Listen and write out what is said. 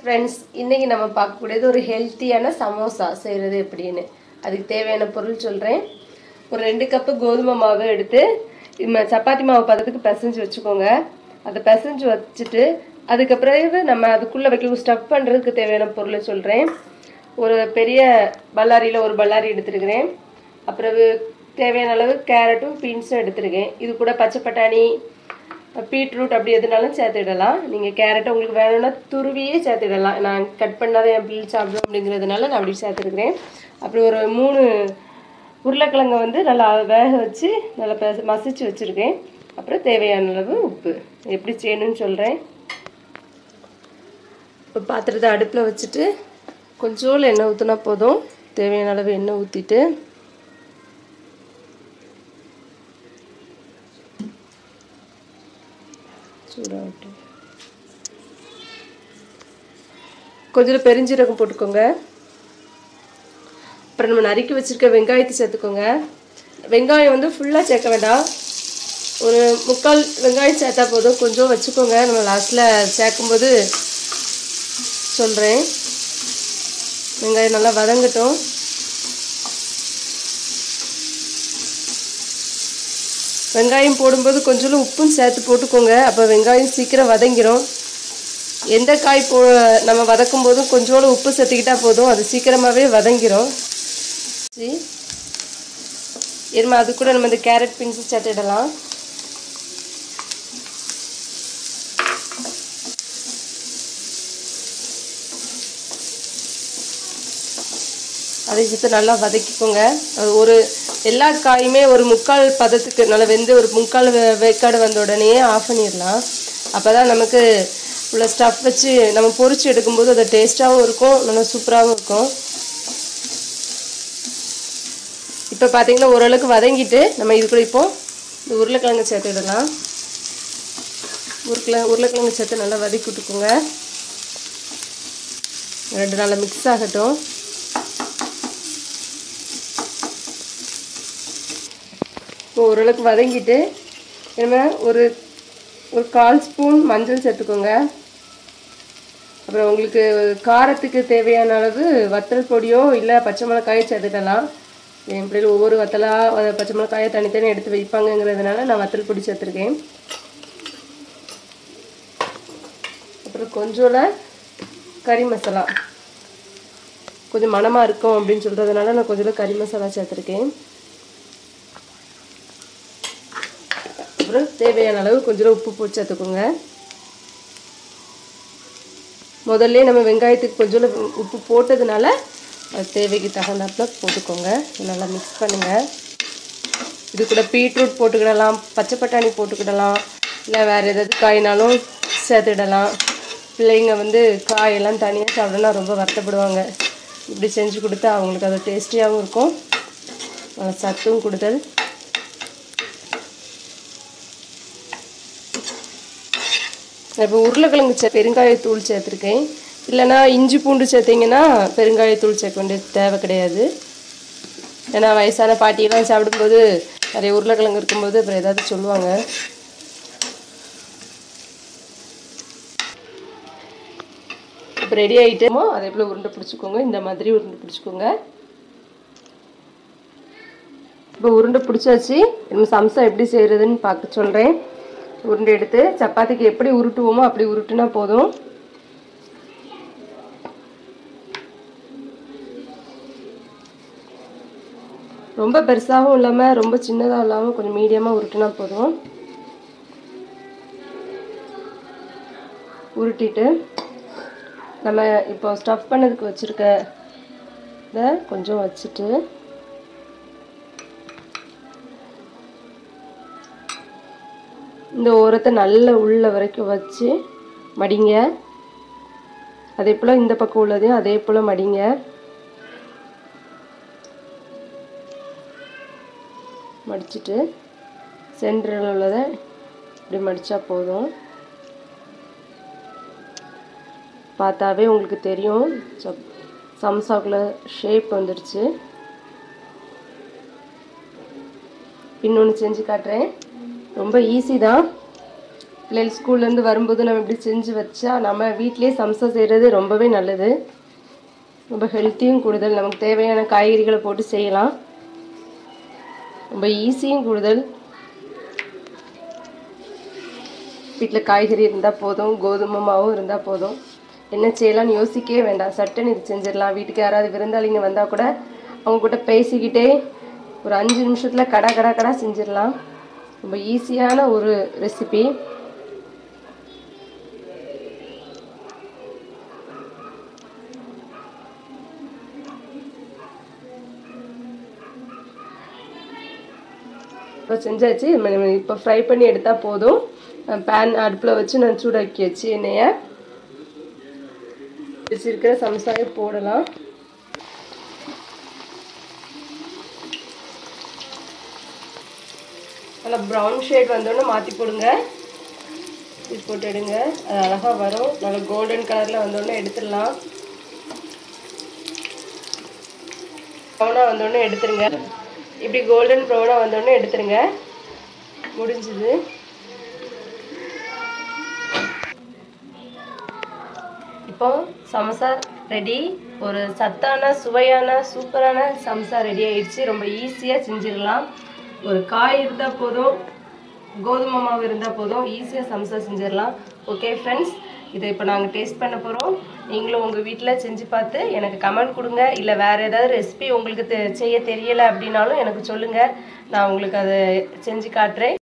friends இன்றைக்கி நம்ம பார்க்கக்கூடியது ஒரு ஹெல்த்தியான சமோசா செய்கிறது எப்படின்னு அதுக்கு தேவையான பொருள் சொல்கிறேன் ஒரு ரெண்டு கப்பு கோதுமை மாவு எடுத்து நம்ம சப்பாத்தி மாவு பதத்துக்கு பிசைஞ்சு வச்சுக்கோங்க அதை பிசைஞ்சு வச்சுட்டு அதுக்கப்புறம் நம்ம அதுக்குள்ளே வைக்க ஸ்டஃப் பண்ணுறதுக்கு தேவையான பொருளை சொல்கிறேன் ஒரு பெரிய பல்லாரியில் ஒரு பல்லாரி எடுத்துருக்கிறேன் அப்புறம் தேவையான அளவு கேரட்டும் பீன்ஸும் எடுத்துருக்கேன் இது கூட பச்சை பட்டாணி பீட்ரூட் அப்படி எதுனாலும் சேர்த்துடலாம் நீங்கள் கேரட்டை உங்களுக்கு வேணும்னா துருவியே சேர்த்துடலாம் நான் கட் பண்ணாதான் என் பிள்ளை சாப்பிடும் அப்படிங்கிறதுனால நான் அப்படி சேர்த்துருக்குறேன் அப்புறம் ஒரு மூணு உருளைக்கிழங்க வந்து நல்லா வேக வச்சு நல்லா பெ மசிச்சு வச்சுருக்கேன் அப்புறம் தேவையான அளவு உப்பு எப்படி செய்யணும்னு சொல்கிறேன் இப்போ பாத்திரத்தை அடுப்பில் வச்சுட்டு கொஞ்சோண்டு எண்ணெய் ஊற்றினா போதும் தேவையான அளவு எண்ணெய் ஊற்றிட்டு சூடாகட்டும் கொஞ்சம் பெருஞ்சீரகம் போட்டுக்கோங்க அப்புறம் நம்ம நறுக்கி வச்சுருக்க வெங்காயத்தை சேர்த்துக்கோங்க வெங்காயம் வந்து ஃபுல்லாக சேர்க்க வேண்டாம் ஒரு முக்கால் வெங்காயம் சேர்த்தா போதும் கொஞ்சம் வச்சுக்கோங்க நம்ம லாஸ்ட்டில் சேர்க்கும்போது சொல்கிறேன் வெங்காயம் நல்லா வதங்கட்டும் வெங்காயம் போடும்போது கொஞ்சோண்டு உப்பும் சேர்த்து போட்டுக்கோங்க அப்போ வெங்காயம் சீக்கிரம் வதங்கிடும் எந்த காய் போ நம்ம வதக்கும் போதும் கொஞ்சோண்டு உப்பு சேர்த்துக்கிட்டா போதும் அது சீக்கிரமாகவே வதங்கிடும் இருமா அது கூட நம்ம இந்த கேரட் பீன்ஸு சேர்த்துடலாம் அதை சேர்த்து நல்லா வதக்கிக்கோங்க அது ஒரு எல்லா காயுமே ஒரு முக்கால் பதத்துக்கு நல்லா வெந்து ஒரு முக்கால் வேக்காடு வந்த உடனே ஆஃப் பண்ணிடலாம் அப்போ தான் நமக்கு உள்ள ஸ்டஃப் வச்சு நம்ம பொரிச்சு எடுக்கும்போது அது டேஸ்ட்டாகவும் இருக்கும் நல்லா சூப்பராகவும் இருக்கும் இப்போ பார்த்தீங்கன்னா ஓரளவுக்கு வதங்கிட்டு நம்ம இது கூட இப்போ இந்த உருளைக்கிழங்கு சேர்த்துடலாம் உருளைக்கிழங்கு உருளைக்கிழங்கு சேர்த்து நல்லா வதக்கி விட்டுக்கோங்க ரெண்டு நாளில் மிக்ஸ் ஆகட்டும் இப்போ ஓரளவுக்கு வதங்கிட்டு நம்ம ஒரு ஒரு கால் ஸ்பூன் மஞ்சள் சேர்த்துக்கோங்க அப்புறம் உங்களுக்கு காரத்துக்கு தேவையான அளவு வத்தல் பொடியோ இல்லை பச்சை மிளகாயோ சேர்த்துக்கலாம் என் பிள்ளைகள் ஒவ்வொரு வத்தலாக பச்சை மிளகாயை தனித்தனி எடுத்து வைப்பாங்கங்கிறதுனால நான் வத்தல் பொடி சேர்த்துருக்கேன் அப்புறம் கொஞ்சோட கறி மசாலா கொஞ்சம் மணமாக இருக்கும் அப்படின்னு சொல்கிறதுனால நான் கொஞ்சம் கறி மசாலா சேர்த்துருக்கேன் அப்புறம் தேவையான அளவு கொஞ்சம் உப்பு போட்டு சேர்த்துக்கோங்க முதல்ல நம்ம வெங்காயத்துக்கு கொஞ்சம் உப்பு போட்டதுனால அது தேவைக்கு தகுந்தாப்புல போட்டுக்கோங்க நல்லா மிக்ஸ் பண்ணுங்கள் இது கூட பீட்ரூட் போட்டுக்கிடலாம் பச்சை பட்டாணி போட்டுக்கிடலாம் இல்லை வேறு ஏதாவது காய்னாலும் சேர்த்துடலாம் பிள்ளைங்க வந்து காயெல்லாம் தனியாக சாப்பிடனா ரொம்ப வருத்தப்படுவாங்க இப்படி செஞ்சு கொடுத்தா அவங்களுக்கு அது டேஸ்டியாகவும் இருக்கும் சத்தும் கொடுத்தல் இப்போ உருளைக்கிழங்கு சே பெருங்காயத்தூள் சேர்த்துருக்கேன் இல்லைனா இஞ்சி பூண்டு சேர்த்திங்கன்னா பெருங்காயத்தூள் சேர்க்க வேண்டிய தேவை கிடையாது ஏன்னா வயசான பாட்டியெல்லாம் சாப்பிடும்போது நிறைய உருளைக்கிழங்கு இருக்கும்போது அப்புறம் ஏதாவது சொல்லுவாங்க இப்போ ரெடி ஆகிட்டோமோ அதே போல் உருண்டை பிடிச்சிக்கோங்க இந்த மாதிரி உருண்டை பிடிச்சிக்கோங்க இப்போ உருண்டை பிடிச்சாச்சு நம்ம சம்சா எப்படி செய்கிறதுன்னு பார்க்க சொல்கிறேன் உருண்டை எடுத்து சப்பாத்திக்கு எப்படி உருட்டுவோமோ அப்படி உருட்டுனா போதும் ரொம்ப பெருசாகவும் இல்லாமல் ரொம்ப சின்னதாக இல்லாமல் கொஞ்சம் மீடியமாக உருட்டுனா போதும் உருட்டிட்டு நம்ம இப்போ ஸ்டஃப் பண்ணதுக்கு வச்சுருக்க இதை கொஞ்சம் வச்சுட்டு இந்த ஓரத்தை நல்ல உள்ள வரைக்கும் வச்சு மடிங்க அதே போல் இந்த பக்கம் உள்ளதையும் அதே போல் மடிங்க மடிச்சுட்டு சென்டரில் உள்ளதை இப்படி மடித்தா போதும் பார்த்தாவே உங்களுக்கு தெரியும் சம்சாக்குள்ள ஷேப் வந்துடுச்சு இன்னொன்று செஞ்சு காட்டுறேன் ரொம்ப ஈஸி தான் பிள்ளைகள் ஸ்கூல்லேருந்து வரும்போது நம்ம இப்படி செஞ்சு வச்சா நம்ம வீட்டிலேயே சம்சா செய்கிறது ரொம்பவே நல்லது ரொம்ப ஹெல்த்தியும் கூடுதல் நமக்கு தேவையான காய்கறிகளை போட்டு செய்யலாம் ரொம்ப ஈஸியும் கூடுதல் வீட்டில் காய்கறி இருந்தால் போதும் கோதுமை மாவும் இருந்தால் போதும் என்ன செய்யலாம்னு யோசிக்கவே வேண்டாம் சட்டுன்னு இது செஞ்சிடலாம் வீட்டுக்கு யாராவது விருந்தாளிங்க வந்தால் கூட அவங்க கூட பேசிக்கிட்டே ஒரு அஞ்சு நிமிஷத்தில் கடை கடை கடை செஞ்சிடலாம் ரொம்ப ஈஸியான ஒரு ரெசிபி இப்போ செஞ்சாச்சு இப்போ ஃப்ரை பண்ணி எடுத்தால் போதும் பேன் அடுப்பில் வச்சு நான் சூடாக்கி வச்சு எண்ணெயை வச்சிருக்கிற சம்சாயை போடலாம் நல்லா ப்ரௌன் ஷேட் வந்தோடனே மாற்றி போடுங்க இது போட்டு எடுங்க அது அழகாக வரும் நல்லா கோல்டன் கலரில் வந்தோடனே எடுத்துடலாம் ப்ரௌனாக வந்தோடனே எடுத்துருங்க இப்படி கோல்டன் ப்ரௌனாக வந்தோடனே எடுத்துருங்க முடிஞ்சுது இப்போ சமோசா ரெடி ஒரு சத்தான சுவையான சூப்பரான சமோசா ரெடி ஆயிடுச்சு ரொம்ப ஈஸியாக செஞ்சிடலாம் ஒரு காய் இருந்தால் போதும் கோதுமை மாவு இருந்தால் போதும் ஈஸியாக சமோசா செஞ்சிடலாம் ஓகே ஃப்ரெண்ட்ஸ் இதை இப்போ நாங்கள் டேஸ்ட் பண்ண போகிறோம் நீங்களும் உங்கள் வீட்டில் செஞ்சு பார்த்து எனக்கு கமெண்ட் கொடுங்க இல்லை வேறு ஏதாவது ரெசிபி உங்களுக்கு தெ- செய்ய தெரியலை அப்படின்னாலும் எனக்கு சொல்லுங்கள் நான் உங்களுக்கு அதை செஞ்சு காட்டுறேன்